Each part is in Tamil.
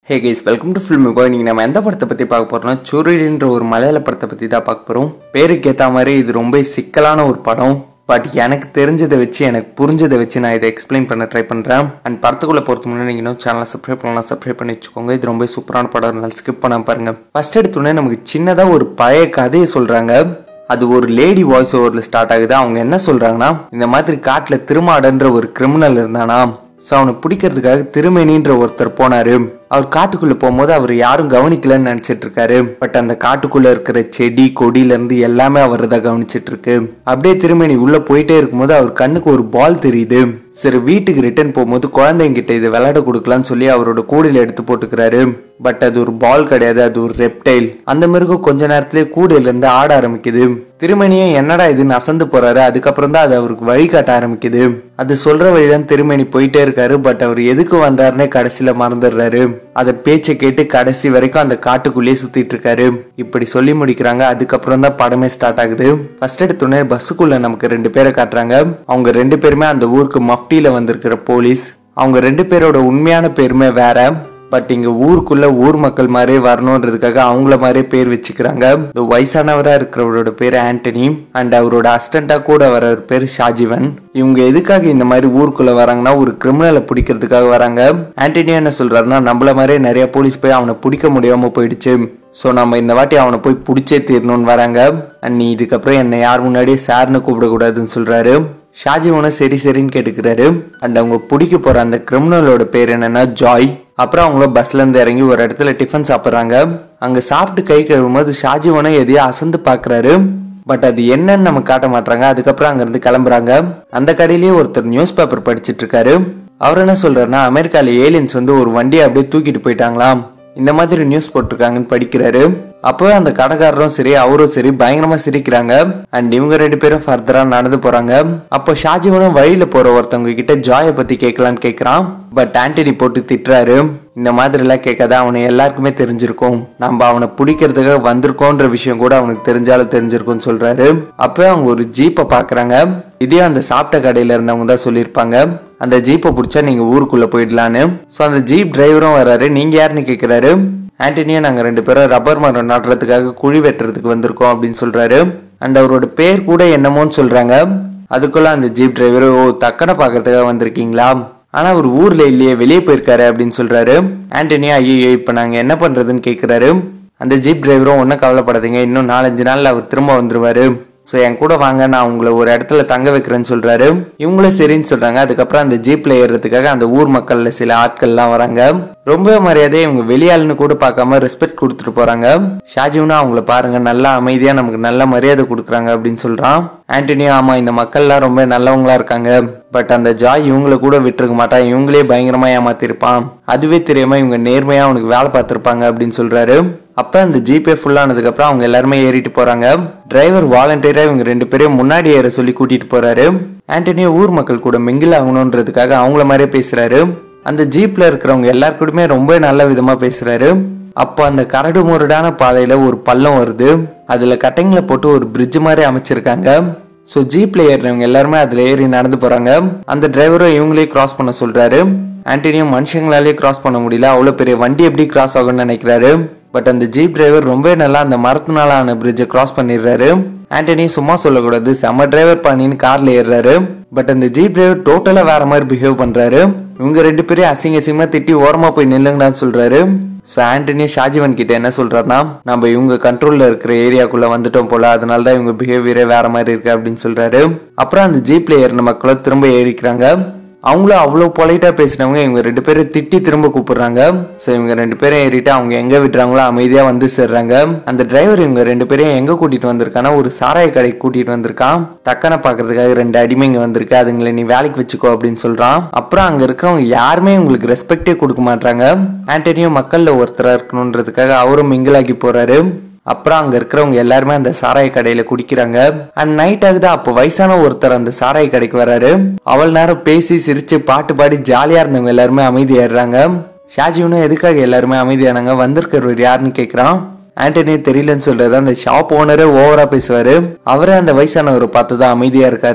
hey guys welcome to film இப்போ நீங்கள் நம்ம எந்த படத்தை பற்றி பார்க்க போகிறோம்னா சுருளின்ற ஒரு மலையாள படத்தை பற்றி தான் பார்க்க போகிறோம் பேருக்கு ஏற்ற மாதிரி இது ரொம்ப சிக்கலான ஒரு படம் பட் எனக்கு தெரிஞ்சதை வச்சு எனக்கு புரிஞ்சதை வச்சு நான் இதை எக்ஸ்பிளைன் பண்ண ட்ரை பண்ணுறேன் அண்ட் படத்துக்குள்ளே போகிறதுக்கு முன்னாடி நீங்கள் இன்னும் சேனலை சப்ஸ்கிரைப் பண்ணலாம் சப்ஸ்கிரைப் பண்ணி வச்சுக்கோங்க இது ரொம்ப சூப்பரான படம் இருந்தாலும் ஸ்கிப் பண்ணாம பாருங்க ஃபர்ஸ்ட் எடுத்தோடனே நமக்கு சின்னதாக ஒரு பழைய கதையை சொல்கிறாங்க அது ஒரு லேடி வாய்ஸ் ஓவரில் ஸ்டார்ட் ஆகுது அவங்க என்ன சொல்றாங்கன்னா இந்த மாதிரி காட்டில் திருமாடன்ற ஒரு கிரிமினல் இருந்தானா ஸோ அவனை பிடிக்கிறதுக்காக திருமேனின்ற ஒருத்தர் போனாரு அவர் காட்டுக்குள்ள போகும்போது அவர் யாரும் கவனிக்கலன்னு நினைச்சிட்டு இருக்காரு பட் அந்த காட்டுக்குள்ள இருக்கிற செடி கொடியில இருந்து எல்லாமே அவர் தான் கவனிச்சிட்டு இருக்கு அப்படியே திருமேனி உள்ள போயிட்டே இருக்கும்போது அவர் கண்ணுக்கு ஒரு பால் தெரியுது சரி வீட்டுக்கு ரிட்டர்ன் போகும்போது குழந்தைங்கிட்ட இதை விளையாட கொடுக்கலாம்னு சொல்லி அவரோட கூடையில எடுத்து போட்டுக்கிறாரு பட் அது ஒரு பால் கிடையாது அது ஒரு ரெப்டைல் அந்த மிருகம் கொஞ்ச நேரத்திலேயே கூடையில இருந்து ஆட ஆரம்பிக்குது திருமணியும் என்னடா இதுன்னு அசந்து போறாரு அதுக்கப்புறம் தான் அது அவருக்கு வழி காட்ட ஆரம்பிக்குது அது சொல்ற வழிதான் திருமணி போயிட்டே இருக்காரு பட் அவர் எதுக்கு வந்தாருன்னே கடைசியில மறந்துடுறாரு அத பேச்சை கேட்டு கடைசி வரைக்கும் அந்த காட்டுக்குள்ளேயே சுத்திட்டு இருக்காரு இப்படி சொல்லி முடிக்கிறாங்க அதுக்கப்புறம் தான் படமே ஸ்டார்ட் ஆகுது ஃபர்ஸ்ட் எடுத்தோடனே பஸ்ஸுக்குள்ள நமக்கு ரெண்டு பேரை காட்டுறாங்க அவங்க ரெண்டு பேருமே அந்த ஊருக்கு மஃப்டியில வந்திருக்கிற போலீஸ் அவங்க ரெண்டு பேரோட உண்மையான பேருமே வேற பட் இங்க ஊருக்குள்ள ஊர் மக்கள் மாதிரியே வரணுன்றதுக்காக அவங்கள மாதிரியே பேர் வச்சுக்கிறாங்க இந்த வயசானவரா இருக்கிறவரோட பேர் ஆண்டனி அண்ட் அவரோட அசிஸ்டண்டா கூட வர பேர் ஷாஜிவன் இவங்க எதுக்காக இந்த மாதிரி ஊருக்குள்ள வராங்கன்னா ஒரு கிரிமினலை பிடிக்கிறதுக்காக வராங்க ஆண்டனி என்ன சொல்றாருன்னா நம்மள மாதிரியே நிறைய போலீஸ் போய் அவனை பிடிக்க முடியாம போயிடுச்சு ஸோ நம்ம இந்த வாட்டி அவனை போய் பிடிச்சே தீரணும்னு வராங்க அண்ட் நீ இதுக்கப்புறம் என்னை யார் முன்னாடியே சார்னு கூப்பிடக்கூடாதுன்னு சொல்றாரு ஷாஜிவனை சரி சரின்னு கேட்டுக்கிறாரு அண்ட் அவங்க பிடிக்க போற அந்த கிரிமினலோட பேர் என்னன்னா ஜாய் அப்புறம் அவங்கள பஸ்ல இருந்து இறங்கி ஒரு இடத்துல டிஃபன் சாப்பிட்றாங்க அங்க சாப்பிட்டு கை கழுவும்போது ஷாஜிவனை எதையோ அசந்து பாக்குறாரு பட் அது என்னன்னு நம்ம காட்ட மாட்டாங்க அதுக்கப்புறம் அங்க இருந்து கிளம்புறாங்க அந்த கடையிலேயே ஒருத்தர் நியூஸ் பேப்பர் படிச்சிட்டு இருக்காரு அவர் என்ன சொல்றாருன்னா அமெரிக்கால ஏலியன்ஸ் வந்து ஒரு வண்டியை அப்படியே தூக்கிட்டு போயிட்டாங்களாம் இந்த மாதிரி நியூஸ் போட்டிருக்காங்கன்னு படிக்கிறாரு அப்பவே அந்த கடைக்காரரும் சரி அவரும் சரி பயங்கரமா சிரிக்கிறாங்க அண்ட் இவங்க ரெண்டு பேரும் ஃபர்தரா நடந்து போறாங்க அப்போ ஷாஜிவனும் வழியில போற ஒருத்தவங்க கிட்ட ஜாய பத்தி கேட்கலான்னு கேக்குறான் பட் ஆண்டனி போட்டு திட்டுறாரு இந்த மாதிரி எல்லாம் கேட்காத அவனை எல்லாருக்குமே தெரிஞ்சிருக்கும் நம்ம அவனை பிடிக்கிறதுக்காக வந்திருக்கோன்ற விஷயம் கூட அவனுக்கு தெரிஞ்சாலும் தெரிஞ்சிருக்கும்னு சொல்றாரு அப்போ அவங்க ஒரு ஜீப்பை பாக்குறாங்க இதே அந்த சாப்பிட்ட கடையில இருந்தவங்க தான் சொல்லியிருப்பாங்க அந்த ஜீப்பை பிடிச்சா நீங்க ஊருக்குள்ள போயிடலான்னு ஸோ அந்த ஜீப் டிரைவரும் வராரு நீங்க யாருன்னு கேக்குறாரு ஆண்டனியும் நாங்க ரெண்டு பேரும் ரப்பர் மரம் நடுறதுக்காக குழி வெட்டுறதுக்கு வந்திருக்கோம் அப்படின்னு சொல்றாரு அண்ட் அவரோட பேர் கூட என்னமோன்னு சொல்றாங்க அதுக்குள்ள அந்த ஜீப் டிரைவர் ஓ தக்கனை பார்க்கறதுக்காக வந்திருக்கீங்களா ஆனா அவர் ஊர்ல இல்லையே வெளியே போயிருக்காரு அப்படின்னு சொல்றாரு ஆண்டனியா ஐயோ இப்ப நாங்க என்ன பண்றதுன்னு கேக்குறாரு அந்த ஜீப் டிரைவரும் ஒன்றும் கவலைப்படாதீங்க இன்னும் நாலஞ்சு நாள்ல அவர் திரும்ப வந்துருவாரு ஸோ என் கூட வாங்க நான் உங்களை ஒரு இடத்துல தங்க வைக்கிறேன்னு சொல்றாரு இவங்களும் சரின்னு சொல்றாங்க அதுக்கப்புறம் அந்த ஜீப்ல ஏறுறதுக்காக அந்த ஊர் மக்கள்ல சில ஆட்கள்லாம் வராங்க ரொம்ப மரியாதை இவங்க வெளியாளுன்னு கூட பார்க்காம ரெஸ்பெக்ட் கொடுத்துட்டு போறாங்க ஷாஜிவ்னா அவங்கள பாருங்க நல்லா அமைதியா நமக்கு நல்ல மரியாதை கொடுக்குறாங்க அப்படின்னு சொல்றான் ஆண்டனியோ ஆமா இந்த மக்கள்லாம் ரொம்ப நல்லவங்களா இருக்காங்க பட் அந்த ஜாய் இவங்களை கூட விட்டுருக்க மாட்டான் இவங்களே பயங்கரமா ஏமாத்திருப்பான் அதுவே தெரியாம இவங்க நேர்மையா அவனுக்கு வேலை பார்த்திருப்பாங்க அப்படின்னு சொல்றாரு அப்ப அந்த ஜிபே ஃபுல்லானதுக்கு அப்புறம் அவங்க எல்லாருமே ஏறிட்டு போறாங்க டிரைவர் வாலண்டியரா இவங்க ரெண்டு பேரையும் முன்னாடி ஏற சொல்லி கூட்டிட்டு போறாரு ஆண்டனியோ ஊர் மக்கள் கூட மிங்கில் ஆகணுன்றதுக்காக அவங்கள மாதிரியே பேசுறாரு அந்த ஜீப்ல இருக்கிறவங்க எல்லாருக்கூடமே ரொம்ப நல்ல விதமா பேசுறாரு அப்போ அந்த கரடு முரடான பாதையில ஒரு பள்ளம் வருது அதுல கட்டைங்களை போட்டு ஒரு பிரிட்ஜ் மாதிரி அமைச்சிருக்காங்க ஸோ ஜீப்ல ஏறினவங்க எல்லாருமே அதுல ஏறி நடந்து போறாங்க அந்த டிரைவரும் இவங்களே கிராஸ் பண்ண சொல்றாரு ஆண்டனியும் மனுஷங்களாலே கிராஸ் பண்ண முடியல அவ்வளவு பெரிய வண்டி எப்படி கிராஸ் ஆகும்னு நினைக்கிறாரு பட் அந்த ஜீப் டிரைவர் ரொம்ப நல்லா அந்த மரத்தினால ஆன பிரிட்ஜை கிராஸ் பண்ணிடுறாரு ஆண்டனி சும்மா சொல்லக்கூடாது செம்ம டிரைவர் பண்ணின்னு கார்ல ஏறுறாரு பட் அந்த ஜீப் டிரைவர் டோட்டலா வேற மாதிரி பிஹேவ் பண்றாரு இவங்க ரெண்டு பேரும் அசிங்க அசிங்கமா திட்டி ஓரமா போய் நில்லுங்கன்னு சொல்றாரு ஸோ ஆண்டனி ஷாஜிவன் கிட்ட என்ன சொல்றாருன்னா நம்ம இவங்க கண்ட்ரோல்ல இருக்கிற ஏரியாக்குள்ள வந்துட்டோம் போல அதனால தான் இவங்க பிஹேவியரே வேற மாதிரி இருக்கு அப்படின்னு சொல்றாரு அப்புறம் அந்த ஜீப்ல ஏறின மக்களும் திரும்ப ஏறிக்கிறாங்க அவங்களும் அவ்வளோ பொலைட்டா பேசினவங்க இவங்க ரெண்டு பேரும் திட்டி திரும்ப கூப்பிடுறாங்க ஸோ இவங்க ரெண்டு பேரும் ஏறிட்டு அவங்க எங்க விடுறாங்களோ அமைதியா வந்து சேர்றாங்க அந்த டிரைவர் இவங்க ரெண்டு பேரையும் எங்க கூட்டிட்டு வந்திருக்கானா ஒரு சாராய கடைக்கு கூட்டிட்டு வந்திருக்கான் தக்கனை பாக்குறதுக்காக ரெண்டு அடிமைங்க வந்திருக்கு அதுங்களை நீ வேலைக்கு வச்சுக்கோ அப்படின்னு சொல்றான் அப்புறம் அங்க இருக்கிறவங்க யாருமே உங்களுக்கு ரெஸ்பெக்டே கொடுக்க மாட்டாங்க ஆண்டனியோ மக்கள்ல ஒருத்தரா இருக்கணுன்றதுக்காக அவரும் மிங்கிளாகி போறாரு அப்புறம் அங்க இருக்கிறவங்க எல்லாருமே அந்த சாராய கடையில குடிக்கிறாங்க அண்ட் நைட் ஆகுது அப்போ வயசான ஒருத்தர் அந்த சாராய கடைக்கு வராரு அவள் நேரம் பேசி சிரிச்சு பாட்டு பாடி ஜாலியா இருந்தவங்க எல்லாருமே அமைதியாடுறாங்க ஷாஜிவனும் எதுக்காக எல்லாருமே அமைதியானாங்க வந்திருக்கிறவர் யாருன்னு கேக்குறான் ஆண்டனி தெரியலன்னு சொல்றது அந்த ஷாப் ஓனரே ஓவரா பேசுவாரு அவரே அந்த வயசானவரை பார்த்துதான் அமைதியா இருக்காரு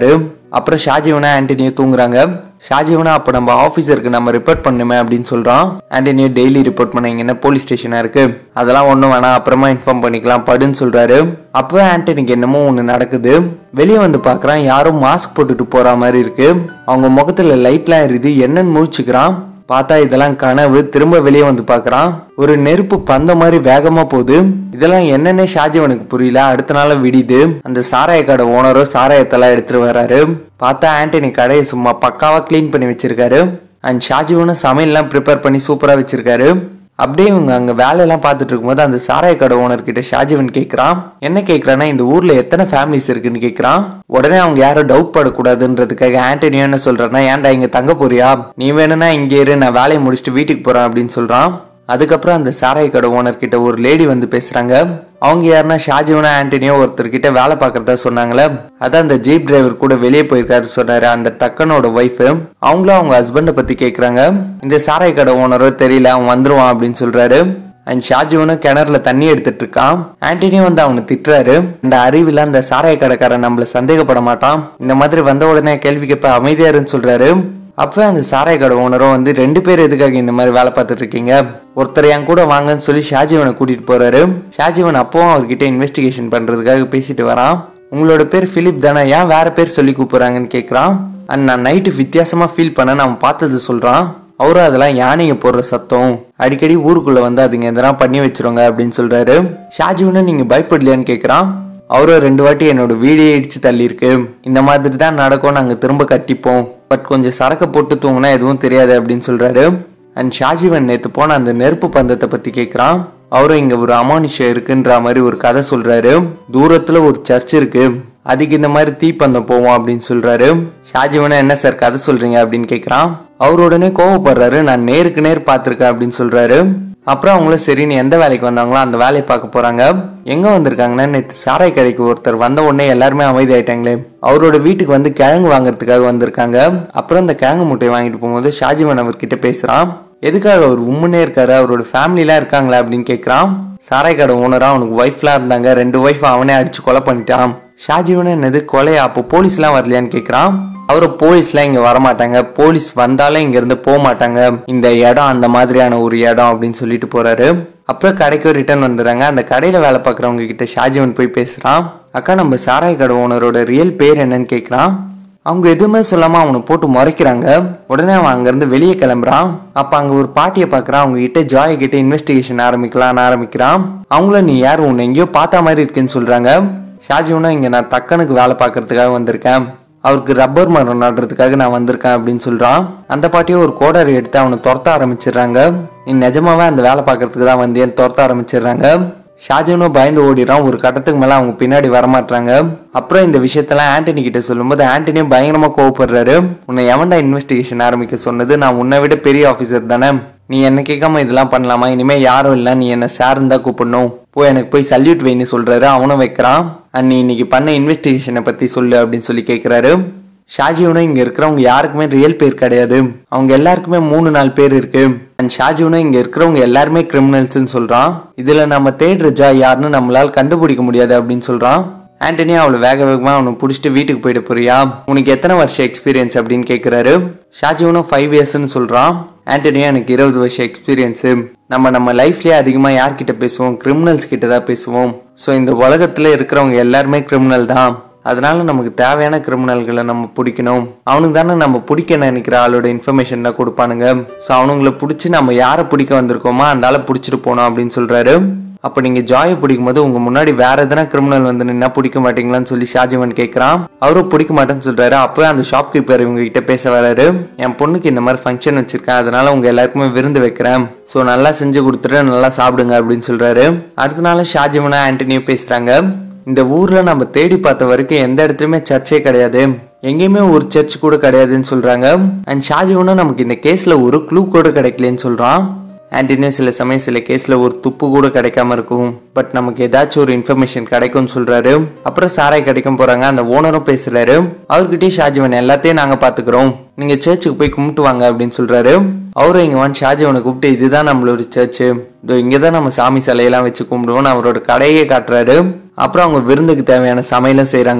அப்புறம் ஷாஜீவனா ஆண்டனியோ தூங்குறாங்க ஷாஜீவனா அப்போ நம்ம ஆஃபீஸருக்கு நம்ம ரிப்போர்ட் பண்ணுமே அப்படின்னு சொல்றான் ஆண்டனியோ டெய்லி ரிப்போர்ட் பண்ண இங்க என்ன போலீஸ் ஸ்டேஷனா இருக்கு அதெல்லாம் ஒன்றும் வேணாம் அப்புறமா இன்ஃபார்ம் பண்ணிக்கலாம் படுன்னு சொல்றாரு அப்போ ஆண்டனிக்கு என்னமோ ஒன்று நடக்குது வெளியே வந்து பார்க்கறான் யாரும் மாஸ்க் போட்டுட்டு போற மாதிரி இருக்கு அவங்க முகத்துல லைட்லாம் எரியுது என்னன்னு முழிச்சுக்கிறான் பார்த்தா இதெல்லாம் கனவு திரும்ப வெளியே வந்து பார்க்கறான் ஒரு நெருப்பு பந்த மாதிரி வேகமா போகுது இதெல்லாம் என்னன்னே ஷாஜிவனுக்கு புரியல அடுத்த நாள் விடியுது அந்த சாராய கடை ஓனரோ சாராயத்தெல்லாம் எடுத்துட்டு வர்றாரு பார்த்தா ஆண்டனி கடையை சும்மா பக்காவா க்ளீன் பண்ணி வச்சிருக்காரு அண்ட் ஷாஜிவனும் சமையல்லாம் ப்ரிப்பேர் பண்ணி சூப்பரா வச்சிருக்காரு அப்படியே இவங்க அங்க வேலையெல்லாம் பார்த்துட்டு இருக்கும்போது அந்த சாராய கடை ஓனர் கிட்ட ஷாஜிவன் கேட்கறான் என்ன கேட்கறான்னா இந்த ஊர்ல எத்தனை ஃபேமிலிஸ் இருக்குன்னு கேட்கறான் உடனே அவங்க யாரும் டவுட் படக்கூடாதுன்றதுக்காக ஆண்டனியோ என்ன சொல்றான்னா ஏன்டா இங்க தங்க போறியா நீ வேணும்னா இங்கே இரு நான் வேலையை முடிச்சுட்டு வீட்டுக்கு போறேன் அப்படின்னு சொல்றான் அதுக்கப்புறம் அந்த சாராய கடை ஓனர் கிட்ட ஒரு லேடி வந்து பேசுறாங்க அவங்க யாருன்னா ஷாஜிவனா ஆண்டனியோ ஒருத்தர் கிட்ட வேலை பார்க்கறதா சொன்னாங்களே அதான் அந்த ஜீப் டிரைவர் கூட வெளியே போயிருக்காரு சொன்னாரு அந்த டக்கனோட ஒய்ஃப் அவங்களும் அவங்க ஹஸ்பண்டை பத்தி கேக்குறாங்க இந்த சாராய கடை ஓனரோ தெரியல அவன் வந்துருவான் அப்படின்னு சொல்றாரு அண்ட் ஷாஜுவனும் கிணறுல தண்ணி எடுத்துட்டு இருக்கான் ஆண்டனியும் வந்து அவனை திட்டுறாரு இந்த அறிவில அந்த சாராய கடைக்காரன் நம்மள சந்தேகப்பட மாட்டான் இந்த மாதிரி வந்த உடனே கேள்வி கேட்ப அமைதியா இருன்னு சொல்றாரு அப்ப அந்த சாராய கடை ஓனரும் வந்து ரெண்டு பேர் எதுக்காக இந்த மாதிரி வேலை பார்த்துட்டு இருக்கீங்க ஒருத்தர் என் கூட வாங்கன்னு சொல்லி ஷாஜீவனை கூட்டிட்டு போறாரு ஷாஜீவன் அப்பவும் அவர்கிட்ட இன்வெஸ்டிகேஷன் பண்றதுக்காக பேசிட்டு வரான் உங்களோட பேர் பிலிப் தானே ஏன் வேற பேர் சொல்லி கூப்பிடுறாங்கன்னு கேக்குறான் அண்ட் நான் நைட்டு வித்தியாசமா ஃபீல் பண்ண அவன் பார்த்தது சொல்றான் அவரும் அதெல்லாம் யானைங்க போடுற சத்தம் அடிக்கடி ஊருக்குள்ள வந்து அதுங்க எதனா பண்ணி வச்சிருங்க அப்படின்னு சொல்றாரு ஷாஜிவனை நீங்க பயப்படலையான்னு கேக்குறான் அவரும் ரெண்டு வாட்டி என்னோட வீடியோ இடிச்சு தள்ளி இருக்கு இந்த மாதிரி தான் நடக்கும் நாங்க திரும்ப கட்டிப்போம் பட் கொஞ்சம் சரக்க போட்டு தூங்கினா எதுவும் தெரியாது அப்படின்னு சொல்றாரு அண்ட் ஷாஜிவன் நேத்து போன அந்த நெருப்பு பந்தத்தை பத்தி கேக்குறான் அவரும் இங்க ஒரு அமானுஷம் இருக்குன்ற மாதிரி ஒரு கதை சொல்றாரு தூரத்துல ஒரு சர்ச் இருக்கு அதுக்கு இந்த மாதிரி தீப்பந்தம் போவோம் அப்படின்னு சொல்றாரு ஷாஜிவனை என்ன சார் கதை சொல்றீங்க அப்படின்னு கேக்குறான் அவர் உடனே கோவப்படுறாரு நான் நேருக்கு நேர் பார்த்திருக்கேன் அப்படின்னு சொல்றாரு அப்புறம் அவங்களும் சரி நீ எந்த வேலைக்கு வந்தாங்களோ அந்த வேலையை பார்க்க போறாங்க எங்க வந்திருக்காங்கன்னா நேற்று சாராய் கடைக்கு ஒருத்தர் வந்த உடனே எல்லாருமே அமைதி ஆயிட்டாங்களே அவரோட வீட்டுக்கு வந்து கிழங்கு வாங்குறதுக்காக வந்திருக்காங்க அப்புறம் அந்த கிழங்கு முட்டையை வாங்கிட்டு போகும்போது ஷாஜிவன் அவர்கிட்ட பேசுறான் எதுக்காக அவர் உம்முன்னே இருக்காரு அவரோட ஃபேமிலிலாம் இருக்காங்களா அப்படின்னு கேட்குறான் சாராய் கடை ஓனரா அவனுக்கு ஒய்ஃப்லாம் இருந்தாங்க ரெண்டு ஒய்ஃப் அவனே அடிச்சு கொலை பண்ணிட்டான் ஷாஜிவன் என்னது கொலையா அப்போ போலீஸ்லாம் வரலையான்னு கேட்குறான் அவரு போலீஸ்லாம் இங்க வரமாட்டாங்க போலீஸ் வந்தாலும் இங்க இருந்து போக மாட்டாங்க இந்த இடம் அந்த மாதிரியான ஒரு இடம் அப்படின்னு சொல்லிட்டு போறாரு அப்புறம் கடைக்கு ரிட்டர்ன் வந்துடுறாங்க அந்த கடையில வேலை பார்க்குறவங்க கிட்ட ஷாஜிவன் போய் பேசுறான் அக்கா நம்ம சாராய் கடை ஓனரோட ரியல் பேர் என்னன்னு கேட்குறான் அவங்க எதுவுமே சொல்லாம அவனை போட்டு முறைக்கிறாங்க உடனே அவன் அங்கிருந்து வெளியே கிளம்புறான் அப்ப அங்க ஒரு பாட்டியை பாக்குறான் அவங்க கிட்ட ஜாய் கிட்ட இன்வெஸ்டிகேஷன் ஆரம்பிக்கலாம்னு ஆரம்பிக்கிறான் அவங்கள நீ யார் உன்னை எங்கேயோ பார்த்த மாதிரி இருக்குன்னு சொல்றாங்க ஷாஜிவனா இங்க நான் தக்கனுக்கு வேலை பார்க்கறதுக்காக வந்திருக்கேன் அவருக்கு ரப்பர் மரம் நடுறதுக்காக நான் வந்திருக்கேன் அப்படின்னு சொல்றான் அந்த பாட்டியும் ஒரு கோடாரி எடுத்து அவனை துரத்த ஆரம்பிச்சிடுறாங்க நீ நிஜமாவே அந்த வேலை பார்க்கறதுக்கு தான் வந்தேன்னு துரத்த ஆரம்பிச்சிடுறாங்க ஷாஜனும் பயந்து ஓடிறான் ஒரு கட்டத்துக்கு மேல அவங்க பின்னாடி வரமாட்டாங்க அப்புறம் இந்த விஷயத்தெல்லாம் ஆண்டனி கிட்ட சொல்லும்போது ஆண்டனியும் பயங்கரமா கோவப்படுறாரு உன்னை எவன்டா இன்வெஸ்டிகேஷன் ஆரம்பிக்க சொன்னது நான் உன்னை விட பெரிய ஆபீசர் தானே நீ என்ன கேட்காம இதெல்லாம் பண்ணலாமா இனிமே யாரும் இல்ல நீ என்ன சாருன்னு தான் கூப்பிடணும் போய் எனக்கு போய் சல்யூட் வைன்னு சொல்றாரு அவனும் வைக்கிறான் அண்ட் நீ இன்னைக்கு பண்ண இன்வெஸ்டிகேஷனை பத்தி சொல்லு அப்படின்னு சொல்லி கேட்கிறாரு ஷாஜிவனும் இங்க இருக்கிறவங்க யாருக்குமே ரியல் பேர் கிடையாது அவங்க எல்லாருக்குமே மூணு நாலு பேர் இருக்கு அண்ட் ஷாஜிவனும் இங்க இருக்கிறவங்க எல்லாருமே கிரிமினல்ஸ்னு சொல்றான் இதுல நம்ம தேடுற ஜா யாருன்னு நம்மளால கண்டுபிடிக்க முடியாது அப்படின்னு சொல்றான் ஆண்டனி அவளை வேக வேகமா அவனை பிடிச்சிட்டு வீட்டுக்கு போயிட்டு போறியா உனக்கு எத்தனை வருஷம் எக்ஸ்பீரியன்ஸ் அப்படின்னு கேக்குறாரு ஷாஜிவனும் ஃபைவ் இயர்ஸ்னு சொல்றான் ஆண்டனியும் எனக்கு இருபது வருஷம் எக்ஸ்பீரியன்ஸ் நம்ம நம்ம லைஃப்லயே அதிகமா யார்கிட்ட பேசுவோம் கிரிமினல்ஸ் கிட்ட தான் பேசுவோம் ஸோ இந்த உலகத்துல இருக்கிறவங்க எல்லாருமே கிரிமினல் தான் அதனால நமக்கு தேவையான கிரிமினல்களை நம்ம பிடிக்கணும் அவனுக்கு தானே நம்ம பிடிக்க நினைக்கிற ஆளோட இன்ஃபர்மேஷன் தான் கொடுப்பானுங்க ஸோ அவனுங்களை பிடிச்சி நம்ம யாரை பிடிக்க வந்திருக்கோமோ அந்த ஆளை பிடிச்சிட்டு போனோம் அப்படின்னு சொல்றாரு அப்ப நீங்க ஜாயை பிடிக்கும் போது உங்க முன்னாடி வேற எதனா கிரிமினல் வந்து நின்னா பிடிக்க மாட்டீங்களான்னு சொல்லி ஷாஜிவன் கேட்கறான் அவரும் பிடிக்க மாட்டேன்னு சொல்றாரு அப்போ அந்த ஷாப் கீப்பர் இவங்க கிட்ட பேச வராரு என் பொண்ணுக்கு இந்த மாதிரி ஃபங்க்ஷன் வச்சிருக்கேன் அதனால உங்க எல்லாருக்குமே விருந்து வைக்கிறேன் ஸோ நல்லா செஞ்சு கொடுத்துட்டு நல்லா சாப்பிடுங்க அப்படின்னு சொல்றாரு அடுத்த நாள் ஷாஜிவனா ஆண்டனியும் பேசுறாங்க இந்த ஊர்ல நம்ம தேடி பார்த்த வரைக்கும் எந்த இடத்துலயுமே சர்ச்சே கிடையாது எங்கேயுமே ஒரு சர்ச் கூட கிடையாதுன்னு சொல்றாங்க அண்ட் ஷாஜிவனும் நமக்கு இந்த கேஸ்ல ஒரு க்ளூ கூட கிடைக்கலன்னு சொல்றான் ஆன்டினியும் சில சமயம் சில கேஸ்ல ஒரு துப்பு கூட கிடைக்காம இருக்கும் பட் நமக்கு ஏதாச்சும் ஒரு இன்ஃபர்மேஷன் கிடைக்கும்னு சொல்றாரு அப்புறம் சாராய் கிடைக்கும் போறாங்க அந்த ஓனரும் பேசுறாரு அவர்கிட்டயே ஷாஜிவன் எல்லாத்தையும் நாங்க பாத்துக்கிறோம் நீங்க சர்ச்சுக்கு போய் கும்பிட்டு வாங்க அப்படின்னு சொல்றாரு அவரும் இங்க வந்து ஷாஜிவனை கூப்பிட்டு இதுதான் நம்மளோட சர்ச்சு இதோ இங்கதான் நம்ம சாமி சிலையெல்லாம் வச்சு கும்பிடுவோம்னு அவரோட கடையே காட்டுறாரு அப்புறம் அவங்க விருந்துக்கு தேவையான சமையலும் செய்றாங்க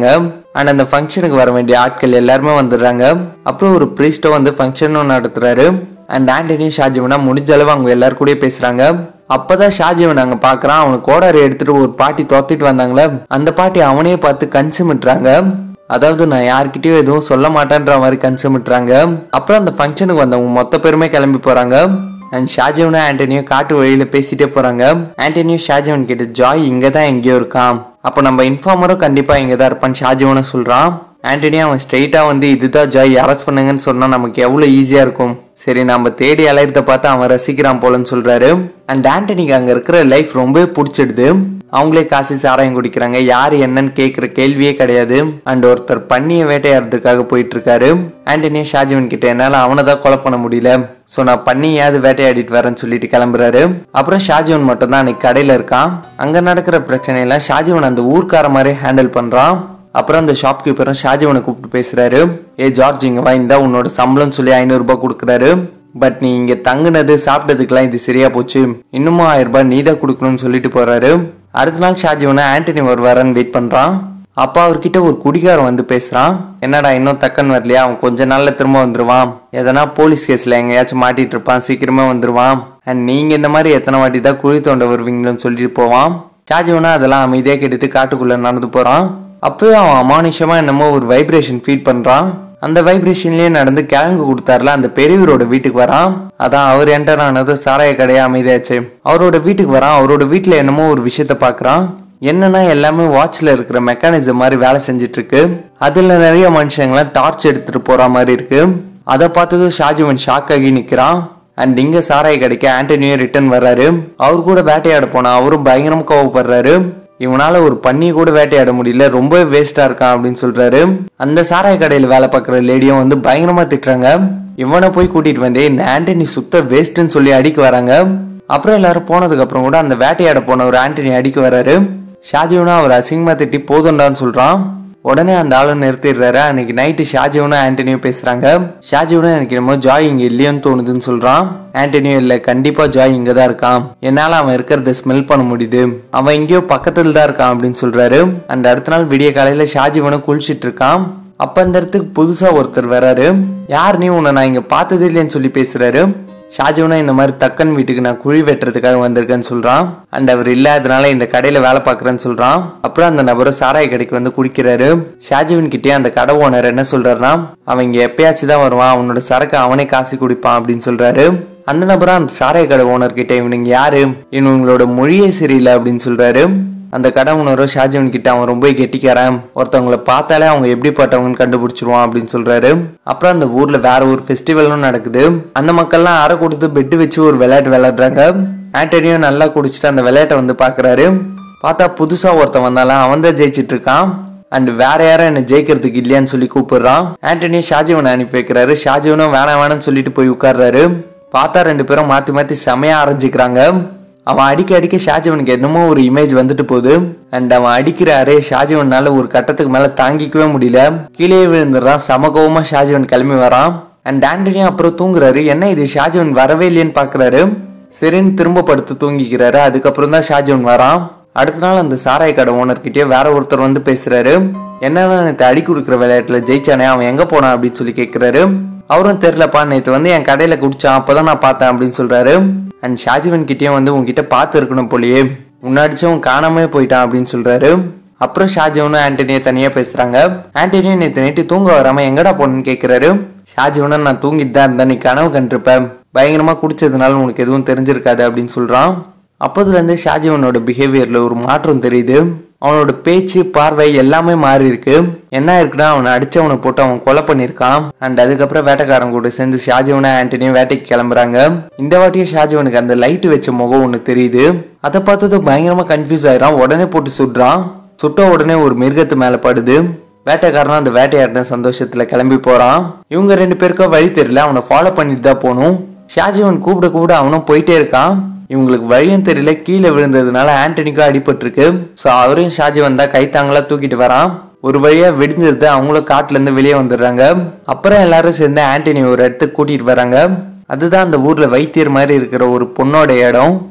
அண்ட் அந்த ஃபங்க்ஷனுக்கு வர வேண்டிய ஆட்கள் எல்லாருமே வந்துடுறாங்க அப்புறம் ஒரு ப்ரீஸ்டோ வந்து ஃபங்க்ஷனும் நடத்துறாரு அண்ட் ஆண்டனியும் ஷாஜிவனா முடிஞ்ச அளவு அவங்க எல்லாரும் கூட பேசுறாங்க அப்பதான் ஷாஜிவன் அங்க பாக்குறான் அவனுக்கு கோடாரி எடுத்துட்டு ஒரு பாட்டி துரத்திட்டு வந்தாங்களே அந்த பாட்டி அவனையே பார்த்து கன்சுமிட்டுறாங்க அதாவது நான் யார்கிட்டயும் எதுவும் சொல்ல மாட்டேன்ற மாதிரி கன்சுமிட்டுறாங்க அப்புறம் அந்த ஃபங்க்ஷனுக்கு வந்தவங்க மொத்த பேருமே கிளம்பி போறாங்க அண்ட் ஷாஜிவனும் ஆண்டனியும் காட்டு வழியில பேசிட்டே போறாங்க ஆண்டனியும் ஷாஜிவன் கிட்ட ஜாய் இங்க தான் எங்கேயோ இருக்கான் அப்போ நம்ம இன்ஃபார்மரும் கண்டிப்பா இங்க தான் இருப்பான்னு ஷாஜிவனும் சொல்றான் ஆண்டனி அவன் ஸ்ட்ரெயிட்டா வந்து இதுதான் ஜாய் அரெஸ்ட் பண்ணுங்கன்னு சொன்னா நமக்கு எவ்வளவு ஈஸியா இருக்கும் சரி நம்ம தேடி அலையிறத பார்த்து அவன் ரசிக்கிறான் போலன்னு சொல்றாரு அண்ட் ஆண்டனிக்கு அங்க இருக்கிற லைஃப் ரொம்பவே பிடிச்சிடுது அவங்களே காசு சாராயம் குடிக்கிறாங்க யாரு என்னன்னு கேக்குற கேள்வியே கிடையாது அண்ட் ஒருத்தர் பண்ணிய வேட்டையாடுறதுக்காக போயிட்டு இருக்காரு ஆண்டனியா ஷாஜிவன் கிட்ட என்னால அவனை தான் கொலை பண்ண முடியல சோ நான் பண்ணியாவது வேட்டையாடிட்டு வரேன்னு சொல்லிட்டு கிளம்புறாரு அப்புறம் ஷாஜிவன் மட்டும் தான் அன்னைக்கு கடையில இருக்கான் அங்க நடக்கிற பிரச்சனையெல்லாம் ஷாஜிவன் அந்த ஊர்க்கார மாதிரி ஹேண்டில் பண்றான் அப்புறம் அந்த ஷாப் கீப்பரும் ஷாஜிவனை கூப்பிட்டு பேசுறாரு ஏ ஜார்ஜ் இங்க வா இந்தா உன்னோட சம்பளம் சொல்லி ஐநூறு ரூபாய் கொடுக்குறாரு பட் நீ இங்க தங்குனது சாப்பிட்டதுக்கெல்லாம் இது சரியா போச்சு இன்னுமும் ஆயிரம் ரூபாய் நீ தான் கொடுக்கணும்னு சொல்லிட்டு போறாரு அடுத்த நாள் ஷாஜிவனை ஆண்டனி வருவாரன்னு வெயிட் பண்றான் அப்பா அவர்கிட்ட ஒரு குடிகாரன் வந்து பேசுறான் என்னடா இன்னும் தக்கன் வரலையா அவன் கொஞ்ச நாள்ல திரும்ப வந்துருவான் எதனா போலீஸ் கேஸ்ல எங்கேயாச்சும் மாட்டிட்டு இருப்பான் சீக்கிரமே வந்துருவான் அண்ட் நீங்க இந்த மாதிரி எத்தனை வாட்டி தான் குழி தோண்ட வருவீங்களோன்னு சொல்லிட்டு போவான் ஷாஜிவனா அதெல்லாம் அமைதியா கேட்டுட்டு காட்டுக்குள்ள நடந்து போறான் அப்பவே அவன் அமானுஷமா என்னமோ ஒரு வைப்ரேஷன் ஃபீல் பண்றான் அந்த வைப்ரேஷன்லயே நடந்து கிழங்கு கொடுத்தாருல அந்த பெரியவரோட வீட்டுக்கு வரான் அதான் அவர் என்டர் ஆனது சாராய கடையா அமைதியாச்சு அவரோட வீட்டுக்கு வரான் அவரோட வீட்டுல என்னமோ ஒரு விஷயத்த பாக்குறான் என்னன்னா எல்லாமே வாட்ச்ல இருக்கிற மெக்கானிசம் மாதிரி வேலை செஞ்சுட்டு இருக்கு அதுல நிறைய மனுஷங்களாம் டார்ச் எடுத்துட்டு போற மாதிரி இருக்கு அதை பார்த்தது ஷாஜிவன் ஷாக் ஆகி நிக்கிறான் அண்ட் இங்க சாராய கடைக்கு ஆண்டனியும் ரிட்டர்ன் வர்றாரு அவர் கூட வேட்டையாட போனா அவரும் பயங்கரமா கோவப்படுறாரு இவனால ஒரு பண்ணியை கூட வேட்டையாட முடியல ரொம்ப வேஸ்டா இருக்கான் அப்படின்னு சொல்றாரு அந்த சாராய கடையில வேலை பார்க்குற லேடியும் வந்து பயங்கரமா திட்டுறாங்க இவனை போய் கூட்டிட்டு வந்தே இந்த ஆண்டனி சுத்த வேஸ்ட்னு சொல்லி அடிக்க வராங்க அப்புறம் எல்லாரும் போனதுக்கு அப்புறம் கூட அந்த வேட்டையாட போன ஒரு ஆண்டனி அடிக்க வராரு ஷாஜிவனா அவர் அசிங்கமா திட்டி போதும்டான்னு சொல்றான் உடனே அந்த ஆளு நிறுத்திடுறாரு அன்னைக்கு நைட்டு ஷாஜிவனும் ஆண்டனியும் பேசுறாங்க ஷாஜிவனும் எனக்கு என்னமோ ஜாய் இங்க இல்லையோன்னு தோணுதுன்னு சொல்றான் ஆண்டனியும் இல்ல கண்டிப்பா ஜாய் இங்க தான் இருக்கான் என்னால அவன் இருக்கிறத ஸ்மெல் பண்ண முடியுது அவன் எங்கேயோ பக்கத்துல தான் இருக்கான் அப்படின்னு சொல்றாரு அந்த அடுத்த நாள் விடிய காலையில ஷாஜிவனும் குளிச்சிட்டு இருக்கான் அப்ப அந்த இடத்துக்கு புதுசா ஒருத்தர் வராரு யார் நீ உன்னை நான் இங்க பார்த்தது இல்லைன்னு சொல்லி பேசுறாரு ஷாஜுவனா இந்த மாதிரி தக்கன் வீட்டுக்கு நான் குழி வெட்டுறதுக்காக வந்திருக்கேன்னு சொல்றான் அண்ட் அவர் இல்லாதனால இந்த கடையில வேலை பார்க்கறேன்னு சொல்றான் அப்புறம் அந்த நபரும் சாராய கடைக்கு வந்து குடிக்கிறாரு ஷாஜுவன் கிட்டே அந்த கடை ஓனர் என்ன சொல்றாருன்னா அவன் இங்க எப்பயாச்சும் தான் வருவான் அவனோட சரக்கு அவனே காசு குடிப்பான் அப்படின்னு சொல்றாரு அந்த நபரும் அந்த சாராய கடை ஓனர் கிட்ட இவனுங்க யாரு இவனுங்களோட மொழியே சரியில்லை அப்படின்னு சொல்றாரு அந்த கடை உணர்வு ஷாஜவன் கிட்ட அவன் ரொம்ப கெட்டிக்காரன் ஒருத்தவங்கள பார்த்தாலே அவங்க எப்படிப்பட்டவங்கன்னு கண்டுபிடிச்சிருவான் அப்படின்னு சொல்றாரு அப்புறம் அந்த ஊர்ல வேற ஒரு ஃபெஸ்டிவலும் நடக்குது அந்த மக்கள்லாம் அரை கொடுத்து பெட்டு வச்சு ஒரு விளையாட்டு விளையாடுறாங்க ஆண்டனியும் நல்லா குடிச்சிட்டு அந்த விளையாட்டை வந்து பாக்குறாரு பார்த்தா புதுசா ஒருத்தன் வந்தாலும் அவன் தான் ஜெயிச்சிட்டு இருக்கான் அண்ட் வேற யாரும் என்ன ஜெயிக்கிறதுக்கு இல்லையான்னு சொல்லி கூப்பிடுறான் ஆண்டனியும் ஷாஜிவனை அனுப்பி வைக்கிறாரு ஷாஜிவனும் வேணாம் வேணாம்னு சொல்லிட்டு போய் உட்கார்றாரு பார்த்தா ரெண்டு பேரும் மாத்தி மாத்தி செமையா அரைஞ்சிக்கிறாங்க அவன் அடிக்க அடிக்க ஷாஜவனுக்கு என்னமோ ஒரு இமேஜ் வந்துட்டு போகுது அண்ட் அவன் அடிக்கிற அரே ஷாஜவனால ஒரு கட்டத்துக்கு மேல தாங்கிக்கவே முடியல கீழே விழுந்துடுறான் சமகோவமா ஷாஜவன் கிளம்பி வரான் அண்ட் ஆண்டனியும் அப்புறம் தூங்குறாரு என்ன இது ஷாஜவன் வரவே இல்லையேன்னு பாக்குறாரு சரின்னு திரும்ப படுத்து தூங்கிக்கிறாரு அதுக்கப்புறம் தான் ஷாஜவன் வரான் அடுத்த நாள் அந்த சாராய கடை ஓனர்கிட்டயே வேற ஒருத்தர் வந்து பேசுறாரு என்னன்னா நேற்று அடி கொடுக்குற விளையாட்டுல ஜெயிச்சானே அவன் எங்க போனான் அப்படின்னு சொல்லி கேக்குறாரு அவரும் தெரியலப்பா நேற்று வந்து என் கடையில குடிச்சான் அப்பதான் நான் பார்த்தேன் அப்படின்னு சொல்றாரு அண்ட் ஷாஜிவன் கிட்டயும் வந்து உங்ககிட்ட பார்த்து இருக்கணும் போலயே முன்னாடிச்சும் காணாமே போயிட்டான் அப்படின்னு சொல்றாரு அப்புறம் ஷாஜிவனும் ஆண்டனியை தனியா பேசுறாங்க ஆண்டனியும் நேற்று நைட்டு தூங்க வராம எங்கடா போனன்னு கேக்குறாரு ஷாஜிவனும் நான் தூங்கிட்டு தான் இருந்தேன் நீ கனவு கண்டிருப்ப பயங்கரமா குடிச்சதுனால உனக்கு எதுவும் தெரிஞ்சிருக்காது அப்படின்னு சொல்றான் அப்போதுல இருந்து ஷாஜிவனோட பிஹேவியர்ல ஒரு மாற்றம் தெரியுது அவனோட பேச்சு பார்வை எல்லாமே மாறி இருக்கு என்ன இருக்குன்னா அவனை அடிச்சவனை போட்டு அவன் கொலை பண்ணிருக்கான் அண்ட் அதுக்கப்புறம் வேட்டைக்காரன் கூட சேர்ந்து ஷாஜிவனும் ஆண்டனியும் வேட்டைக்கு கிளம்புறாங்க இந்த வாட்டியும் ஷாஜிவனுக்கு அந்த லைட் வச்ச முகம் ஒண்ணு தெரியுது அதை பார்த்ததும் பயங்கரமா கன்ஃபியூஸ் ஆயிரான் உடனே போட்டு சுடுறான் சுட்ட உடனே ஒரு மிருகத்து மேல படுது வேட்டைக்காரனும் அந்த வேட்டையாடின சந்தோஷத்துல கிளம்பி போறான் இவங்க ரெண்டு பேருக்கும் வழி தெரியல அவனை ஃபாலோ பண்ணிட்டு தான் போகணும் ஷாஜிவன் கூப்பிட கூப்பிட அவனும் போயிட்டே இருக்கான் இவங்களுக்கு வழியும் தெரியல கீழே விழுந்ததுனால ஆண்டனிக்கும் அடிபட்டிருக்கு ஸோ அவரையும் ஷாஜிவன் தான் கைத்தாங்களா தூக்கிட்டு வரான் ஒரு வழியா வெடிஞ்சிருது அவங்களும் காட்டுல இருந்து வெளியே வந்துடுறாங்க அப்புறம் எல்லாரும் சேர்ந்து ஆண்டனி ஒரு இடத்துக்கு கூட்டிட்டு வராங்க அதுதான் அந்த ஊர்ல வைத்தியர் மாதிரி இருக்கிற ஒரு பொண்ணோட இடம்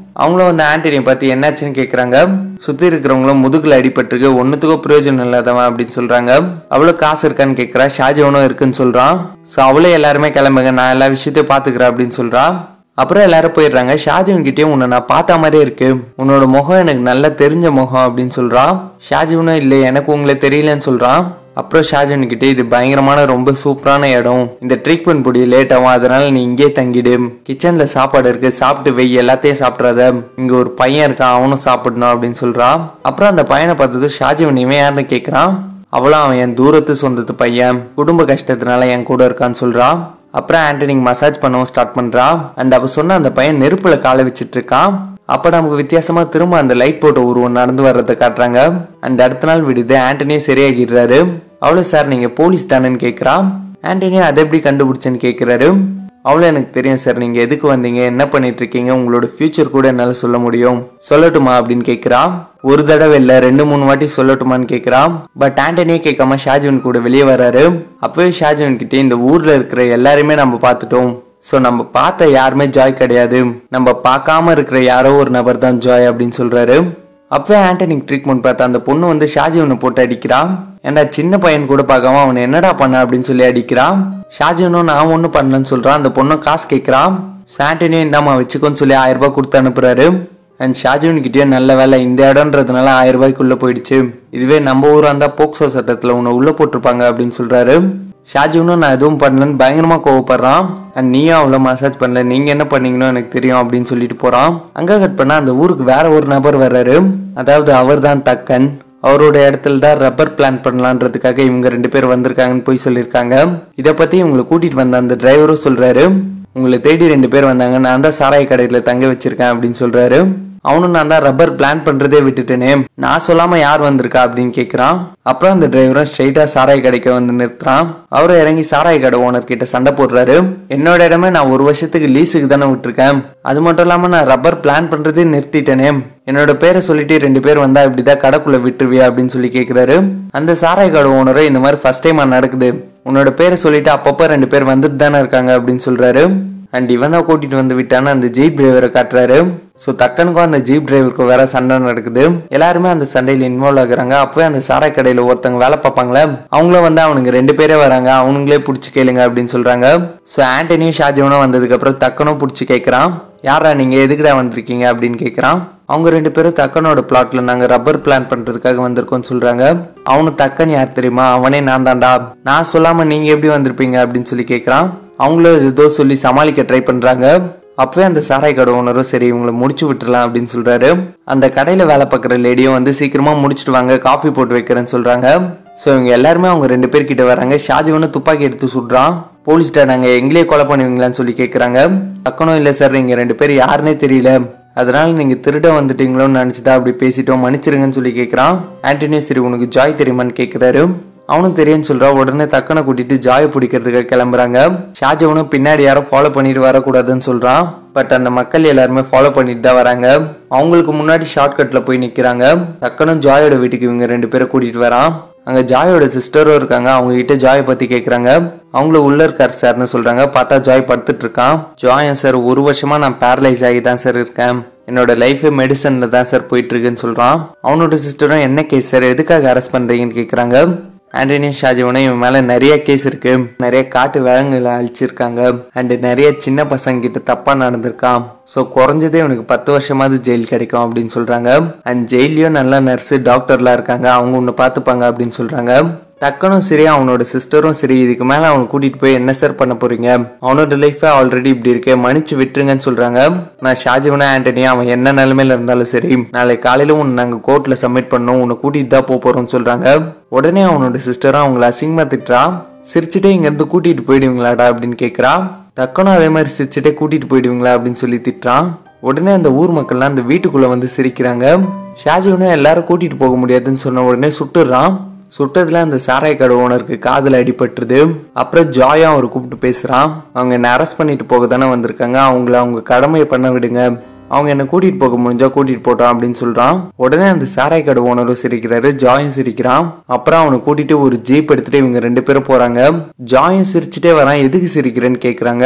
அவங்களும் வந்து ஆண்டனியை பார்த்து என்னாச்சுன்னு கேக்குறாங்க சுத்தி இருக்கிறவங்களும் முதுகுல அடிபட்டிருக்கு ஒன்னுத்துக்கும் பிரயோஜனம் இல்லாதவன் அப்படின்னு சொல்றாங்க அவ்வளவு காசு இருக்கான்னு கேக்குறா ஷாஜவனும் இருக்குன்னு சொல்றான் சோ அவளே எல்லாருமே கிளம்புங்க நான் எல்லா விஷயத்தையும் பாத்துக்கிறேன் அப்படின்னு சொல்றா அப்புறம் எல்லாரும் போயிடுறாங்க ஷாஜிவன் கிட்டயும் உன்னை நான் பார்த்த மாதிரியே இருக்கு உன்னோட முகம் எனக்கு நல்லா தெரிஞ்ச முகம் அப்படின்னு சொல்றான் ஷாஜிவனும் இல்லை எனக்கு உங்களை தெரியலன்னு சொல்றான் அப்புறம் ஷாஜன் கிட்டே இது பயங்கரமான ரொம்ப சூப்பரான இடம் இந்த ட்ரீட்மெண்ட் பொடி லேட் ஆகும் அதனால நீ இங்கே தங்கிடு கிச்சன்ல சாப்பாடு இருக்கு சாப்பிட்டு வெய் எல்லாத்தையும் சாப்பிட்றாத இங்க ஒரு பையன் இருக்கான் அவனும் சாப்பிடணும் அப்படின்னு சொல்றான் அப்புறம் அந்த பையனை பார்த்தது ஷாஜிவன் இவன் யாருன்னு கேக்குறான் அவளும் அவன் என் தூரத்து சொந்தத்து பையன் குடும்ப கஷ்டத்தினால என் கூட இருக்கான்னு சொல்றான் அப்புறம் ஆண்டனிக்கு மசாஜ் பண்ணவும் ஸ்டார்ட் பண்றான் அண்ட் அவ சொன்ன அந்த பையன் நெருப்புல காலை வச்சிட்டு இருக்கான் அப்ப நமக்கு வித்தியாசமா திரும்ப அந்த லைட் போட்ட உருவம் நடந்து வர்றதை காட்டுறாங்க அண்ட் அடுத்த நாள் விடுது ஆண்டனியே சரியாகிடுறாரு அவ்வளோ சார் நீங்க போலீஸ் தானேன்னு கேக்குறான் ஆண்டனியே அதை எப்படி கண்டுபிடிச்சேன்னு கேக்குறாரு அவ்வளோ எனக்கு தெரியும் சார் நீங்க எதுக்கு வந்தீங்க என்ன பண்ணிட்டு இருக்கீங்க உங்களோட ஃபியூச்சர் கூட என்னால சொல்ல முடியும் சொல்லட்டுமா அப்படின்னு கேக்குறான் ஒரு தடவை இல்ல ரெண்டு மூணு வாட்டி சொல்லட்டுமான்னு கேக்குறான் பட் ஆண்டனியே கேட்காம ஷாஜிவன் கூட வெளியே வராரு அப்பவே ஷாஜிவன் கிட்டே இந்த ஊர்ல இருக்கிற எல்லாருமே நம்ம பார்த்துட்டோம் ஸோ நம்ம பார்த்த யாருமே ஜாய் கிடையாது நம்ம பார்க்காம இருக்கிற யாரோ ஒரு நபர் தான் ஜாய் அப்படின்னு சொல்றாரு அப்பவே ஆண்டனிக் ட்ரீட்மெண்ட் பார்த்த அந்த பொண்ணு வந்து ஷாஜிவனை போட்டு அடிக்கிறான் ஏன்டா சின்ன பையன் கூட பார்க்காம அவனை என்னடா பண்ண அப்படின்னு சொல்லி அடிக்கிறான் ஷாஜிவனும் நான் ஒன்றும் பண்ணலன்னு சொல்றான் அந்த பொண்ணும் காசு கேட்குறான் சாண்டனியும் இந்தாமா வச்சுக்கோன்னு சொல்லி ஆயிரம் ரூபாய் கொடுத்து அனுப்புறாரு அண்ட் ஷாஜிவன் கிட்டே நல்ல வேலை இந்த இடம்ன்றதுனால ஆயிரம் ரூபாய்க்குள்ள போயிடுச்சு இதுவே நம்ம ஊரா இருந்தா போக்சோ சட்டத்துல உன்னை உள்ள போட்டிருப்பாங்க அப்படின்னு சொல்றாரு ஷாஜிவனும் நான் எதுவும் பண்ணலன்னு பயங்கரமா கோவப்படுறான் அண்ட் நீயும் அவ்வளோ மசாஜ் பண்ணல நீங்க என்ன பண்ணீங்கன்னு எனக்கு தெரியும் அப்படின்னு சொல்லிட்டு போறான் அங்க கட் பண்ணா அந்த ஊருக்கு வேற ஒரு நபர் வர்றாரு அதாவது அவர் தான் தக்கன் அவரோட இடத்துல தான் ரப்பர் பிளான் பண்ணலான்றதுக்காக இவங்க ரெண்டு பேர் வந்திருக்காங்கன்னு போய் சொல்லியிருக்காங்க இதை பத்தி இவங்களை கூட்டிட்டு வந்த அந்த டிரைவரும் சொல்றாரு உங்களை தேடி ரெண்டு பேர் வந்தாங்க நான் தான் சாராய கடையில தங்க வச்சிருக்கேன் அப்படின்னு சொல்றாரு அவனும் நான் தான் ரப்பர் பிளான் பண்றதே விட்டுட்டேனே நான் சொல்லாம யார் வந்திருக்கா அப்படின்னு கேக்குறான் அப்புறம் அந்த டிரைவரும் ஸ்ட்ரைட்டா சாராய கடைக்கு வந்து நிறுத்துறான் அவரும் இறங்கி சாராய கடை ஓனர் கிட்ட சண்டை போடுறாரு என்னோட இடமே நான் ஒரு வருஷத்துக்கு லீஸுக்கு தானே விட்டுருக்கேன் அது மட்டும் இல்லாம நான் ரப்பர் பிளான் பண்றதே நிறுத்திட்டேனே என்னோட பேரை சொல்லிட்டு ரெண்டு பேர் வந்தா இப்படிதான் கடைக்குள்ள விட்டுருவியா அப்படின்னு சொல்லி கேக்குறாரு அந்த சாராய கடை ஓனரும் இந்த மாதிரி ஃபர்ஸ்ட் டைம் நடக்குது உன்னோட பேரை சொல்லிட்டு அப்பப்போ ரெண்டு பேர் வந்துட்டு தானே இருக்காங்க அப்படின்னு சொல்றாரு அண்ட் இவன் தான் கூட்டிட்டு வந்து விட்டான்னு அந்த ஜீப் டிரைவரை காட்டுறாரு ஸோ தக்கனுக்கும் அந்த ஜீப் டிரைவருக்கும் வேற சண்டை நடக்குது எல்லாருமே அந்த சண்டையில் இன்வால்வ் ஆகுறாங்க அப்பவே அந்த சாராய கடையில ஒருத்தவங்க வேலை பார்ப்பாங்களே அவங்களும் வந்து அவனுங்க ரெண்டு பேரே வராங்க அவனுங்களே பிடிச்சி கேளுங்க அப்படின்னு சொல்றாங்க ஸோ ஆண்டனியும் ஷாஜவனும் வந்ததுக்கு அப்புறம் தக்கனும் பிடிச்சி கேட்கறான் யாரா நீங்க எதுக்குடா வந்திருக்கீங்க அப்படின்னு கேட்கறான் அவங்க ரெண்டு பேரும் தக்கனோட பிளாட்ல நாங்க ரப்பர் பிளான் பண்றதுக்காக வந்திருக்கோம்னு சொல்றாங்க அவனு தக்கன் யார் தெரியுமா அவனே நான் தான்டா நான் சொல்லாம நீங்க எப்படி வந்திருப்பீங்க அப்படின்னு சொல்லி கேட்கறான் அவங்களும் ஏதோ சொல்லி சமாளிக்க ட்ரை பண்றாங்க அப்பவே அந்த சாராய கடை ஓனரும் சரி இவங்களை முடிச்சு விட்டுறலாம் அப்படின்னு சொல்றாரு அந்த கடையில வேலை பார்க்குற லேடியும் வந்து சீக்கிரமா முடிச்சிட்டு வாங்க காஃபி போட்டு வைக்கிறேன்னு சொல்றாங்க ஸோ இவங்க எல்லாருமே அவங்க ரெண்டு பேர் கிட்ட வராங்க ஷாஜிவனும் துப்பாக்கி எடுத்து சுடுறான் போலீஸ்ட நாங்க எங்களே கொலை பண்ணுவீங்களான்னு சொல்லி கேக்குறாங்க பக்கனும் இல்ல சார் நீங்க ரெண்டு பேர் யாருன்னே தெரியல அதனால நீங்க திருட வந்துட்டீங்களோன்னு நினைச்சுதான் அப்படி பேசிட்டோம் மன்னிச்சிருங்கன்னு சொல்லி கேக்குறான் ஆண்டனியோ சரி உனக்கு ஜாய் தெரியுமான்னு கேக்குறாரு அவனும் தெரியும்னு சொல்றா உடனே தக்கனை கூட்டிட்டு ஜாயை பிடிக்கிறதுக்காக கிளம்புறாங்க ஷாஜவனும் பின்னாடி யாரும் ஃபாலோ பண்ணிட்டு வரக்கூடாதுன்னு சொல்றான் பட் அந்த மக்கள் எல்லாருமே ஃபாலோ பண்ணிட்டு தான் வராங்க அவங்களுக்கு முன்னாடி ஷார்ட்கட்ல போய் நிக்கிறாங்க தக்கனும் ஜாயோட வீட்டுக்கு இவங்க ரெண்டு பேரை கூட்டிட்டு வரான் அங்க ஜாயோட சிஸ்டரும் இருக்காங்க அவங்க கிட்ட ஜாயை பத்தி கேக்குறாங்க அவங்களும் உள்ள இருக்காரு சார்னு சொல்றாங்க பார்த்தா ஜாய் படுத்துட்டு இருக்கான் ஜாயன் சார் ஒரு வருஷமா நான் பேரலைஸ் ஆகி தான் சார் இருக்கேன் என்னோட லைஃப் மெடிசன்ல தான் சார் போயிட்டு இருக்குன்னு சொல்றான் அவனோட சிஸ்டரும் என்ன கேஸ் சார் எதுக்காக அரெஸ்ட் பண்றீங்கன்னு கேக்குறாங்க ஆண்டனி ஷாஜிவனும் இவன் மேல நிறைய கேஸ் இருக்கு நிறைய காட்டு விலங்குகளை அழிச்சிருக்காங்க அண்ட் நிறைய சின்ன பசங்க கிட்ட தப்பா நடந்திருக்கான் ஸோ குறைஞ்சதே இவனுக்கு பத்து வருஷமாவது ஜெயில் கிடைக்கும் அப்படின்னு சொல்றாங்க அண்ட் ஜெயிலையும் நல்ல நர்ஸு டாக்டர்லாம் இருக்காங்க அவங்க ஒன்று பார்த்துப்பாங்க அப்படின்னு சொல்றாங்க தக்கனும் சரி அவனோட சிஸ்டரும் சரி இதுக்கு மேல அவனை கூட்டிட்டு போய் என்ன சார் பண்ண போறீங்க அவனோட லைஃப் ஆல்ரெடி இப்படி இருக்கு மன்னிச்சு விட்டுருங்கன்னு சொல்றாங்க நான் ஷாஜிவனா ஆண்டனி அவன் என்ன நிலைமையில இருந்தாலும் சரி நாளைக்கு காலையில உன்னை நாங்க கோர்ட்ல சப்மிட் பண்ணோம் உன்னை கூட்டிட்டு தான் போக போறோம்னு சொல்றாங்க உடனே அவனோட சிஸ்டரும் அவங்கள அசிங்கமா திட்டுறா சிரிச்சுட்டே இங்க இருந்து கூட்டிட்டு போயிடுவீங்களாடா அப்படின்னு கேக்குறா தக்கனும் அதே மாதிரி சிரிச்சுட்டே கூட்டிட்டு போயிடுவீங்களா அப்படின்னு சொல்லி திட்டுறான் உடனே அந்த ஊர் மக்கள்லாம் அந்த வீட்டுக்குள்ள வந்து சிரிக்கிறாங்க ஷாஜிவனும் எல்லாரும் கூட்டிட்டு போக முடியாதுன்னு சொன்ன உடனே சுட்டுறான் சுட்டதுல அந்த சாராய கடை ஓனருக்கு காதுல அடிபட்டுருது அப்புறம் ஜாயா அவர் கூப்பிட்டு பேசுறான் அவங்க என்ன அரெஸ்ட் பண்ணிட்டு போக தானே வந்திருக்காங்க அவங்கள அவங்க கடமையை பண்ண விடுங்க அவங்க என்ன கூட்டிட்டு போக முடிஞ்சா கூட்டிட்டு போட்டோம் அப்படின்னு சொல்றான் உடனே அந்த சாராய கடை ஓனரும் சிரிக்கிறாரு ஜாயும் சிரிக்கிறான் அப்புறம் அவனை கூட்டிட்டு ஒரு ஜீப் எடுத்துட்டு இவங்க ரெண்டு பேரும் போறாங்க ஜாயும் சிரிச்சுட்டே வரான் எதுக்கு சிரிக்கிறேன்னு கேக்குறாங்க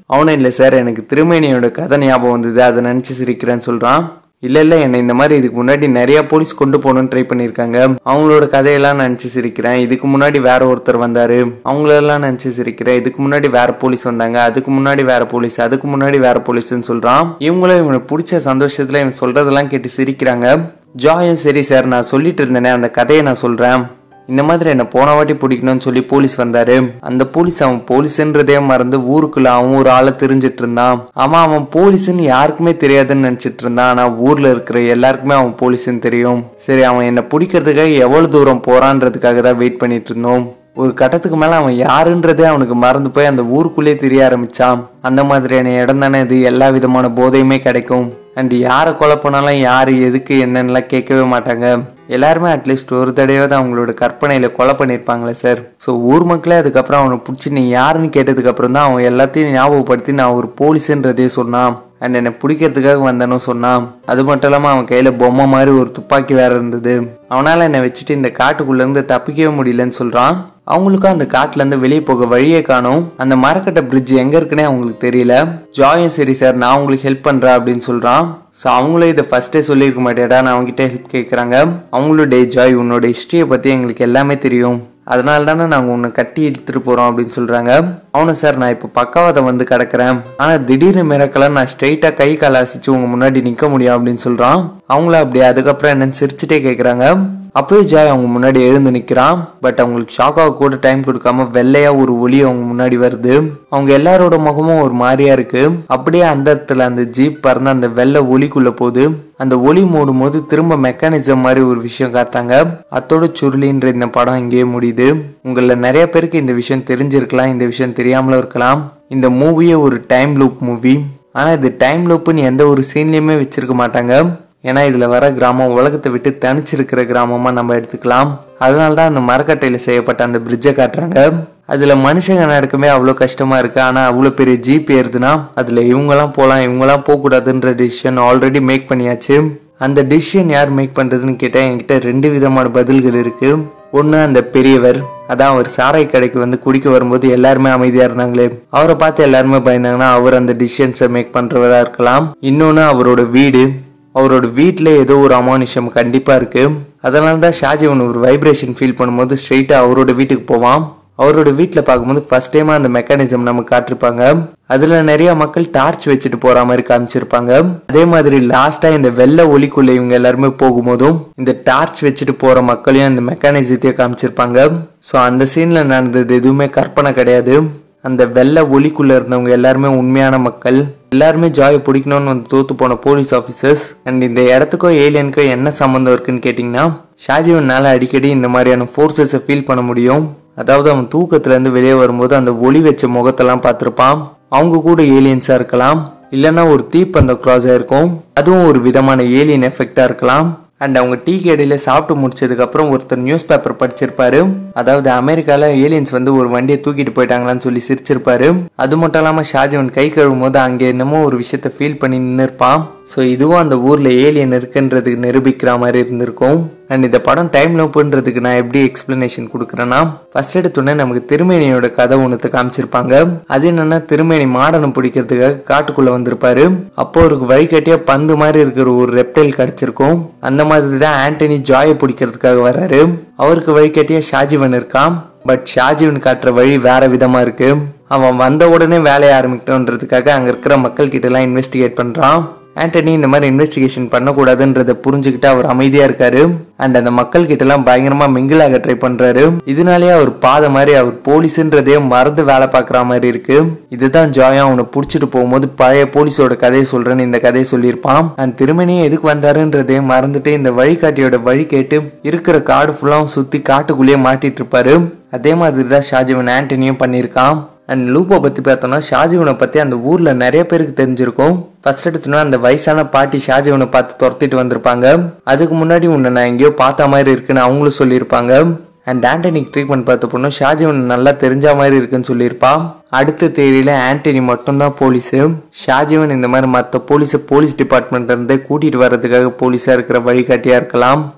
அவனும் இல்லை சார் எனக்கு திருமேனியோட கதை ஞாபகம் வந்தது அதை நினைச்சு சிரிக்கிறேன்னு சொல்றான் இல்ல இல்ல என்னை இந்த மாதிரி இதுக்கு முன்னாடி நிறைய போலீஸ் கொண்டு போகணும்னு ட்ரை பண்ணிருக்காங்க அவங்களோட கதையெல்லாம் நினைச்சு சிரிக்கிறேன் இதுக்கு முன்னாடி வேற ஒருத்தர் வந்தாரு அவங்களெல்லாம் நினைச்சு சிரிக்கிறேன் இதுக்கு முன்னாடி வேற போலீஸ் வந்தாங்க அதுக்கு முன்னாடி வேற போலீஸ் அதுக்கு முன்னாடி வேற போலீஸ்னு சொல்றான் இவங்களும் இவனுக்கு பிடிச்ச சந்தோஷத்துல இவன் சொல்றதெல்லாம் கேட்டு சிரிக்கிறாங்க ஜாயும் சரி சார் நான் சொல்லிட்டு இருந்தேனே அந்த கதையை நான் சொல்றேன் இந்த மாதிரி என்ன போன வாட்டி பிடிக்கணும்னு சொல்லி போலீஸ் வந்தாரு அந்த போலீஸ் அவன் போலீஸ்ன்றதே மறந்து ஊருக்குள்ள அவன் ஒரு ஆளை தெரிஞ்சிட்டு இருந்தான் அவன் அவன் போலீஸ்ன்னு யாருக்குமே தெரியாதுன்னு நினைச்சிட்டு இருந்தான் ஆனா ஊர்ல இருக்கிற எல்லாருக்குமே அவன் போலீஸ்ன்னு தெரியும் சரி அவன் என்ன பிடிக்கிறதுக்காக எவ்வளவு தூரம் போறான்றதுக்காக தான் வெயிட் பண்ணிட்டு இருந்தோம் ஒரு கட்டத்துக்கு மேல அவன் யாருன்றதே அவனுக்கு மறந்து போய் அந்த ஊருக்குள்ளே தெரிய ஆரம்பிச்சான் அந்த மாதிரியான இடம் தானே இது எல்லா விதமான போதையுமே கிடைக்கும் அண்ட் யாரை கொலை பண்ணாலும் யாரு எதுக்கு என்னன்னுலாம் கேட்கவே மாட்டாங்க எல்லாருமே அட்லீஸ்ட் ஒரு தடவையாவது அவங்களோட கற்பனையில கொலை பண்ணியிருப்பாங்களே சார் ஸோ ஊர் மக்களே அதுக்கப்புறம் அவனை பிடிச்சி நீ யாருன்னு கேட்டதுக்கு அப்புறம் தான் அவன் எல்லாத்தையும் ஞாபகப்படுத்தி நான் ஒரு போலீஸ்ன்றதே சொன்னான் அண்ட் என்னை பிடிக்கிறதுக்காக வந்தேன்னு சொன்னான் அது மட்டும் இல்லாமல் அவன் கையில் பொம்மை மாதிரி ஒரு துப்பாக்கி வேற இருந்தது அவனால் என்னை வச்சுட்டு இந்த காட்டுக்குள்ளேருந்து தப்பிக்கவே முடியலன்னு சொல்கிறான் அவங்களுக்கும் அந்த காட்டுலேருந்து வெளியே போக வழியே காணும் அந்த மரக்கட்டை பிரிட்ஜ் எங்கே இருக்குன்னே அவங்களுக்கு தெரியல ஜாயும் சரி சார் நான் உங்களுக்கு ஹெல்ப் பண்ணுறேன் அப்படின்னு சொல்கிறான் ஸோ அவங்களும் இதை ஃபர்ஸ்டே சொல்லியிருக்க மாட்டேடா நான் அவங்ககிட்ட ஹெல்ப் கேட்குறாங்க அவங்களோட டே ஜாய் உன்னோட ஹிஸ்ட்ரியை பற்றி எங்களுக்கு எல்லாமே தெரியும் அதனால தானே நாங்கள் உன்னை கட்டி இழுத்துட்டு போகிறோம் அப்படின்னு சொல்கிறாங்க அவனும் சார் நான் இப்போ பக்காவதை வந்து கிடக்குறேன் ஆனால் திடீர்னு மிரக்கலாம் நான் ஸ்ட்ரைட்டாக கை காலை அசைச்சு உங்க முன்னாடி நிற்க முடியும் அப்படின்னு சொல்கிறான் அவங்கள அப்படியே அதுக்கப்புறம் என்னன்னு சிரிச்சுட்டே கேட்குறாங்க அப்பவே ஜாய் அவங்க முன்னாடி எழுந்து நிக்கிறான் பட் அவங்களுக்கு ஷாக் ஆக கூட டைம் கொடுக்காம வெள்ளையா ஒரு ஒளி அவங்க முன்னாடி வருது அவங்க எல்லாரோட முகமும் ஒரு மாதிரியா இருக்கு அப்படியே அந்த இடத்துல அந்த ஜீப் பறந்து அந்த வெள்ளை ஒளிக்குள்ள போகுது அந்த ஒளி மூடும் போது திரும்ப மெக்கானிசம் மாதிரி ஒரு விஷயம் காட்டுறாங்க அத்தோட சுருளின்ற இந்த படம் இங்கேயே முடியுது உங்கள நிறைய பேருக்கு இந்த விஷயம் தெரிஞ்சிருக்கலாம் இந்த விஷயம் தெரியாமலும் இருக்கலாம் இந்த மூவியே ஒரு டைம் லூப் மூவி ஆனா இது டைம் லூப்னு எந்த ஒரு சீன்லயுமே வச்சிருக்க மாட்டாங்க ஏன்னா இதுல வர கிராமம் உலகத்தை விட்டு தனிச்சிருக்கிற கிராமமா நம்ம எடுத்துக்கலாம் அதனால தான் அந்த மரக்கட்டையில செய்யப்பட்ட அந்த பிரிட்ஜை காட்டுறாங்க அதுல மனுஷங்க நடக்கவே அவ்வளோ கஷ்டமா இருக்கு ஆனா அவ்வளோ பெரிய ஜீப் ஏறுதுன்னா அதுல இவங்கெல்லாம் போகலாம் இவங்கெல்லாம் போகக்கூடாதுன்ற டிசிஷன் ஆல்ரெடி மேக் பண்ணியாச்சு அந்த டிசிஷன் யார் மேக் பண்றதுன்னு கேட்டா என்கிட்ட ரெண்டு விதமான பதில்கள் இருக்கு ஒன்று அந்த பெரியவர் அதான் அவர் சாராய் கடைக்கு வந்து குடிக்க வரும்போது எல்லாருமே அமைதியா இருந்தாங்களே அவரை பார்த்து எல்லாருமே பயந்தாங்கன்னா அவர் அந்த டிசிஷன்ஸை மேக் பண்றவரா இருக்கலாம் இன்னொன்று அவரோட வீடு அவரோட வீட்டில் ஏதோ ஒரு அமானுஷம் கண்டிப்பாக இருக்கு அதனால தான் ஷாஜிவன் ஒரு வைப்ரேஷன் ஃபீல் பண்ணும்போது ஸ்ட்ரெயிட்டாக அவரோட வீட்டுக்கு போவான் அவரோட வீட்டில் பார்க்கும்போது ஃபர்ஸ்ட் டைமாக அந்த மெக்கானிசம் நமக்கு காட்டிருப்பாங்க அதில் நிறைய மக்கள் டார்ச் வச்சுட்டு போற மாதிரி காமிச்சிருப்பாங்க அதே மாதிரி லாஸ்டா இந்த வெள்ளை ஒளிக்குள்ள இவங்க எல்லாருமே போகும்போதும் இந்த டார்ச் வச்சுட்டு போற மக்களையும் இந்த மெக்கானிசத்தையும் காமிச்சிருப்பாங்க ஸோ அந்த சீன்ல நடந்தது எதுவுமே கற்பனை கிடையாது அந்த வெள்ளை ஒளிக்குள்ள இருந்தவங்க எல்லாருமே உண்மையான மக்கள் எல்லாருமே ஜாயை பிடிக்கணும்னு வந்து தோத்து போன போலீஸ் ஆஃபீஸர்ஸ் அண்ட் இந்த இடத்துக்கும் ஏலியனுக்கும் என்ன சம்மந்தம் இருக்குன்னு கேட்டிங்கன்னா ஷாஜிவனால அடிக்கடி இந்த மாதிரியான ஃபோர்ஸஸை ஃபீல் பண்ண முடியும் அதாவது அவன் தூக்கத்துல இருந்து வெளியே வரும்போது அந்த ஒளி வச்ச முகத்தெல்லாம் பார்த்திருப்பான் அவங்க கூட ஏலியன்ஸா இருக்கலாம் இல்லைன்னா ஒரு தீப்பந்த கிராஸா இருக்கும் அதுவும் ஒரு விதமான ஏலியன் எஃபெக்டா இருக்கலாம் அண்ட் அவங்க டீ கடையில சாப்பிட்டு முடிச்சதுக்கு அப்புறம் ஒருத்தர் நியூஸ் பேப்பர் படிச்சிருப்பாரு அதாவது அமெரிக்கால ஏலியன்ஸ் வந்து ஒரு வண்டியை தூக்கிட்டு போயிட்டாங்களான்னு சொல்லி சிரிச்சிருப்பாரு அது மட்டும் இல்லாம ஷாஜவன் கை கழுவும் போது அங்க என்னமோ ஒரு விஷயத்த ஃபீல் பண்ணி நின்று இருப்பான் ஸோ இதுவும் அந்த ஊர்ல ஏலியன் இருக்குன்றதுக்கு நிரூபிக்கிற மாதிரி இருந்திருக்கும் அண்ட் இந்த படம் டைம் லோப்புன்றதுக்கு நான் எப்படி எக்ஸ்பிளனேஷன் கொடுக்குறேன்னா ஃபர்ஸ்ட் எடுத்தோடனே நமக்கு திருமேனியோட கதை ஒன்றத்தை காமிச்சிருப்பாங்க அது என்னன்னா திருமேனி மாடனம் பிடிக்கிறதுக்காக காட்டுக்குள்ள வந்திருப்பாரு அப்போ அவருக்கு வழிகாட்டியா பந்து மாதிரி இருக்கிற ஒரு ரெப்டைல் கிடைச்சிருக்கும் அந்த மாதிரி தான் ஆண்டனி ஜாயை பிடிக்கிறதுக்காக வராரு அவருக்கு வழிகாட்டியா ஷாஜிவன் இருக்கான் பட் ஷாஜிவன் காட்டுற வழி வேற விதமா இருக்கு அவன் வந்த உடனே வேலையை ஆரம்பிக்கணுன்றதுக்காக அங்க இருக்கிற மக்கள் கிட்ட எல்லாம் இன்வெஸ்டிகேட் பண்றான் ஆண்டனி இந்த மாதிரி இன்வெஸ்டிகேஷன் பண்ணக்கூடாதுன்றத புரிஞ்சுக்கிட்டு அவர் அமைதியா இருக்காரு அண்ட் அந்த மக்கள் கிட்ட எல்லாம் பயங்கரமா மிங்கிள் ஆக ட்ரை பண்றாரு இதனாலேயே அவர் பாத மாதிரி அவர் போலீஸ்ன்றதே மறந்து வேலை பார்க்குற மாதிரி இருக்கு இதுதான் ஜாயா அவனை புடிச்சிட்டு போகும்போது பழைய போலீஸோட கதையை சொல்றேன்னு இந்த கதையை சொல்லியிருப்பான் அண்ட் திருமணியே எதுக்கு வந்தாருன்றதே மறந்துட்டு இந்த வழிகாட்டியோட வழி கேட்டு இருக்கிற காடு ஃபுல்லாவும் சுத்தி காட்டுக்குள்ளேயே மாட்டிட்டு இருப்பாரு அதே மாதிரி தான் ஷாஜிவன் ஆண்டனியும் பண்ணியிருக்கான் அண்ட் லூப்பை பற்றி பார்த்தோம்னா ஷாஜிவனை பற்றி அந்த ஊரில் நிறைய பேருக்கு தெரிஞ்சிருக்கும் ஃபர்ஸ்ட் எடுத்தோன்னா அந்த வயசான பாட்டி ஷாஜிவனை பார்த்து துரத்திட்டு வந்திருப்பாங்க அதுக்கு முன்னாடி உன்னை நான் எங்கேயோ பார்த்த மாதிரி இருக்குன்னு அவங்களும் சொல்லியிருப்பாங்க அண்ட் ஆண்டனிக்கு ட்ரீட்மெண்ட் பார்த்த பொண்ணு ஷாஜிவன் நல்லா தெரிஞ்ச மாதிரி இருக்குன்னு சொல்லியிருப்பான் அடுத்த தேதியில ஆண்டனி மட்டும்தான் போலீஸு ஷாஜிவன் இந்த மாதிரி மற்ற போலீஸை போலீஸ் டிபார்ட்மெண்ட்ல இருந்தே கூட்டிட்டு வர்றதுக்காக போலீஸா இருக்கிற வழிகாட்டியா இருக்கலாம்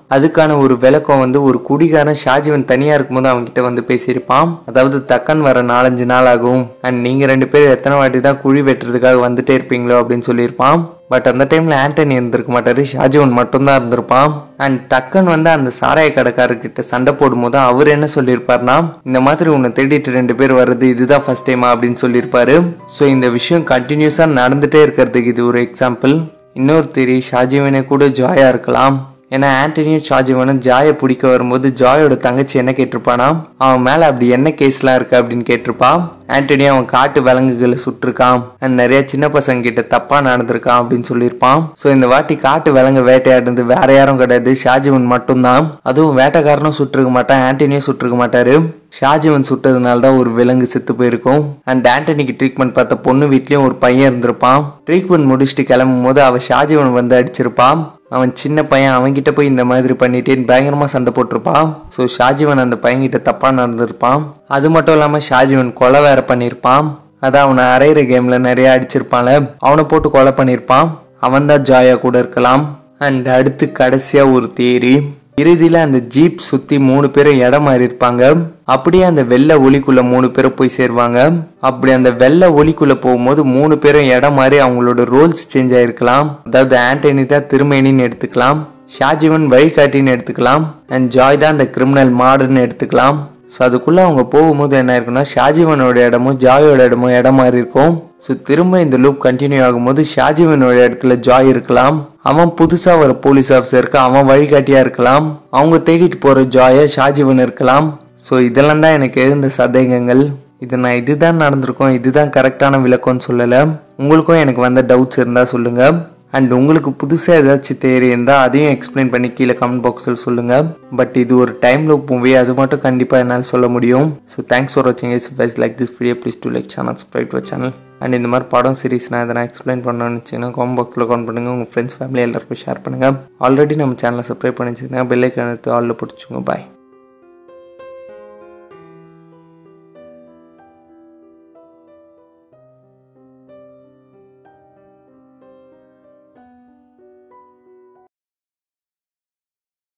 அதுக்கான ஒரு விளக்கம் வந்து ஒரு குடிகாரன் ஷாஜிவன் தனியா இருக்கும்போது அவங்க கிட்ட வந்து பேசியிருப்பான் அதாவது தக்கன் வர நாலஞ்சு நாள் ஆகும் அண்ட் நீங்க ரெண்டு பேரும் எத்தனை வாட்டி தான் குழி வெட்டுறதுக்காக வந்துட்டே இருப்பீங்களோ அப்படின்னு சொல்லியிருப்பான் பட் அந்த டைம்ல ஆண்டனி இருந்திருக்க மாட்டாரு ஷாஜிவன் மட்டும்தான் இருந்திருப்பான் அண்ட் தக்கன் வந்து அந்த சாராய கடைக்காரர்கிட்ட சண்டை போடும்போது அவர் என்ன சொல்லியிருப்பார்னா இந்த மாதிரி உன்னை தேடிட்டு ரெண்டு பேர் வர்றது இதுதான் ஃபர்ஸ்ட் டைமா அப்படின்னு சொல்லியிருப்பாரு ஸோ இந்த விஷயம் கண்டினியூஸா நடந்துட்டே இருக்கிறதுக்கு இது ஒரு எக்ஸாம்பிள் இன்னொரு தேரி ஷாஜிவனே கூட ஜாயா இருக்கலாம் ஏன்னா ஆண்டனியும் ஷாஜிவனும் ஜாயை பிடிக்க வரும்போது ஜாயோட தங்கச்சி என்ன கேட்டிருப்பானா அவன் மேல அப்படி என்ன கேஸ்லாம் இருக்கு அப்படின்னு கேட்டிருப்பான் ஆண்டனி அவன் காட்டு விலங்குகளை சுட்டிருக்கான் அண்ட் நிறைய சின்ன பசங்க கிட்ட தப்பா நடந்திருக்கான் அப்படின்னு சொல்லியிருப்பான் ஸோ இந்த வாட்டி காட்டு விலங்கு வேட்டையாடுறது வேற யாரும் கிடையாது ஷாஜிவன் மட்டும்தான் அதுவும் வேட்டைக்காரனும் சுட்டிருக்க மாட்டான் ஆண்டனியும் சுட்டிருக்க மாட்டாரு ஷாஜிவன் சுட்டதுனால தான் ஒரு விலங்கு செத்து போயிருக்கும் அண்ட் ஆண்டனிக்கு ட்ரீட்மெண்ட் பார்த்த பொண்ணு வீட்லயும் ஒரு பையன் இருந்திருப்பான் ட்ரீட்மெண்ட் முடிச்சுட்டு கிளம்பும் போது அவ ஷாஜிவன் வந்து அடிச்சிருப்பான் அவன் சின்ன பையன் அவன்கிட்ட போய் இந்த மாதிரி பண்ணிட்டேன்னு பயங்கரமா சண்டை போட்டிருப்பான் ஸோ ஷாஜிவன் அந்த பையன்கிட்ட தப்பா நடந்திருப்பான் அது மட்டும் இல்லாம ஷாஜிவன் கொலை வேற பண்ணியிருப்பான் அதான் அவனை அரைகிற கேம்ல நிறைய அடிச்சிருப்பான்ல அவனை போட்டு கொலை பண்ணியிருப்பான் அவன் தான் ஜாயா கூட இருக்கலாம் அண்ட் அடுத்து கடைசியா ஒரு தேரி இறுதியில அந்த ஜீப் சுத்தி மூணு பேரும் இடம் மாறி இருப்பாங்க அப்படியே அந்த வெள்ளை ஒலிக்குள்ள மூணு பேரும் போய் சேருவாங்க அப்படி அந்த வெள்ளை ஒலிக்குள்ள போகும்போது மூணு பேரும் இடம் மாறி அவங்களோட ரோல்ஸ் சேஞ்ச் ஆயிருக்கலாம் அதாவது ஆண்டனி தான் திருமேனின்னு எடுத்துக்கலாம் ஷாஜிவன் வழிகாட்டின்னு எடுத்துக்கலாம் அண்ட் ஜாய் தான் அந்த கிரிமினல் மாடுன்னு எடுத்துக்கலாம் ஸோ அதுக்குள்ள அவங்க போகும்போது என்ன இருக்குன்னா ஷாஜிவனோட இடமும் ஜாயோட இடமும் இடம் மாறி இருக்கும் ஸோ திரும்ப இந்த லூப் கண்டினியூ ஆகும்போது ஷாஜிவனோட இடத்துல ஜாய் இருக்கலாம் அவன் புதுசா வர போலீஸ் ஆஃபீஸருக்கு அவன் வழிகாட்டியா இருக்கலாம் அவங்க தேடிட்டு போற ஜாய ஷாஜிவன் இருக்கலாம் ஸோ இதெல்லாம் தான் எனக்கு எழுந்த சந்தேகங்கள் இது நான் இதுதான் நடந்திருக்கோம் இதுதான் கரெக்டான விளக்கம்னு சொல்லலை உங்களுக்கும் எனக்கு வந்த டவுட்ஸ் இருந்தால் சொல்லுங்க அண்ட் உங்களுக்கு புதுசாக ஏதாச்சும் தேரி இருந்தால் அதையும் எக்ஸ்பிளைன் பண்ணி கீழே கமெண்ட் பாக்ஸில் சொல்லுங்கள் பட் இது ஒரு டைம் லூப் மூவி அது மட்டும் கண்டிப்பாக என்னால் சொல்ல முடியும் ஸோ தேங்க்ஸ் ஃபார் வாட்சிங் is best like this video please do like channel subscribe to channel and இந்த மாதிரி படம் சீரிஸ் நான் எதனா எக்ஸ்பிளைன் பண்ணணும்னு வச்சுன்னா காமெண்ட் பாக்ஸில் கவுண்ட் பண்ணுங்கள் உங்கள் ஃப்ரெண்ட்ஸ் ஃபேமிலி எல்லாருக்கும் ஷேர் பண்ணுங்கள் ஆல்ரெடி நம்ம சேனலை சப்ஸ்கிரைப் பண்ணி வச்சுருந்தா பெல்லைக்கான ஆலில் பிடிச்சிங்க பாய்